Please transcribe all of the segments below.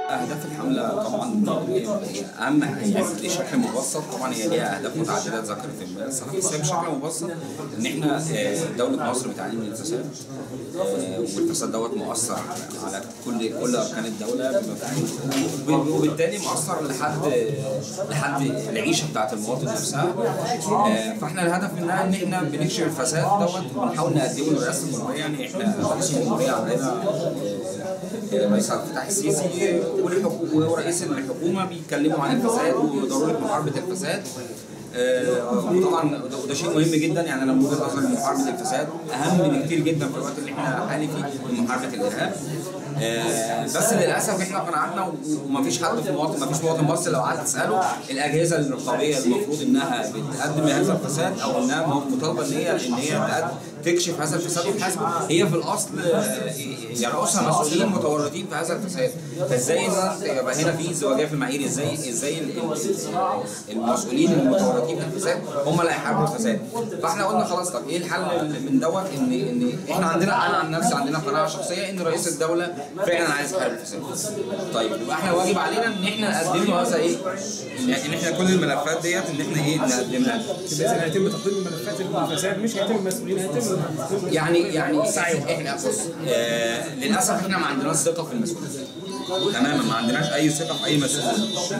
اهداف الحمله طبعا اهم يعني بشكل مبسط طبعا هي ليها اهداف متعدده ذكرت الصحه بس هي بشكل مبسط ان احنا آه، دوله مصر بتعاني من الفساد آه، والفساد دوت مؤثر على على كل كل اركان الدوله وب- وبالتالي مؤثر لحد لحد العيشه بتاعت المواطن نفسها آه، فاحنا الهدف منها ان احنا بنكشف الفساد دوت ونحاول نقدمه لرئاسه الجمهوريه يعني احنا رئيس الجمهوريه عندنا آه، الرئيس عبد الفتاح السيسي والحك- ورئيس الحكومه بيتكلموا عن الفساد وضروره محاربه الفساد آه، طبعا وده- وده شيء مهم جدا يعني انا من وجهه نظري محاربه الفساد اهم بكتير جدا في الوقت اللي احنا حالي فيه من محاربه الارهاب آه، بس للاسف احنا قناعتنا و- ومفيش حد في مواطن مفيش مواطن مصري لو قعدت تساله الاجهزه الرقابيه المفروض انها بتقدم هذا الفساد او انها مطالبه ان هي ان هي تقد- تكشف هذا الفساد وتحاسبه هي في الاصل آه، يرأسها مسؤولين متورطين في هذا الفساد فازاي ان أنا يبقى هنا في ازدواجيه في المعايير ازاي ازاي ال- ال- المسؤولين المتورطين في الفساد هم اللي هيحاربوا الفساد فاحنا قلنا خلاص طب ايه الحل من دوت ان ان احنا عندنا انا عن نفسي عندنا قناعه شخصيه ان رئيس الدوله فعلا عايز يحارب الفساد طيب يبقى احنا واجب علينا ان احنا نقدم له هذا ايه ان ان احنا كل الملفات ديت ان احنا ايه نقدمها له. اذا هيتم تقديم الملفات الفساد مش هيتم المسؤولين هيتم يعني يعني احنا بص آه للاسف احنا ما عندناش ثقه في المسؤولين تماما ما عندناش اي ثقه في اي مسؤول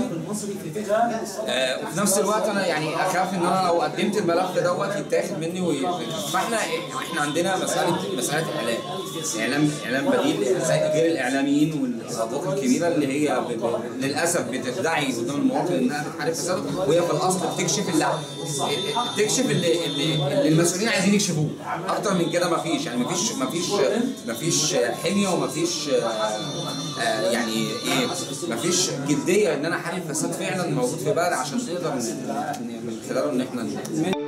آه وفي نفس الوقت انا يعني اخاف ان انا لو قدمت الملف دوت يتاخد مني وي... فاحنا احنا عندنا مساله مساله اعلام اعلام اعلام بديل زي غير الاعلاميين والاصوات الكبيره اللي هي ب... ب... للاسف بتدعي قدام المواطن انها بتحارب فساد وهي في الاصل بتكشف اللي بتكشف اللي, اللي, اللي المسؤولين عايزين يكشفوه اكتر من كده مفيش يعني مفيش مفيش مفيش حميه ومفيش آه، آه، يعني ايه مفيش جديه ان انا احارب فساد فعلا موجود في بلد عشان نقدر ن- ن- من خلاله ان احنا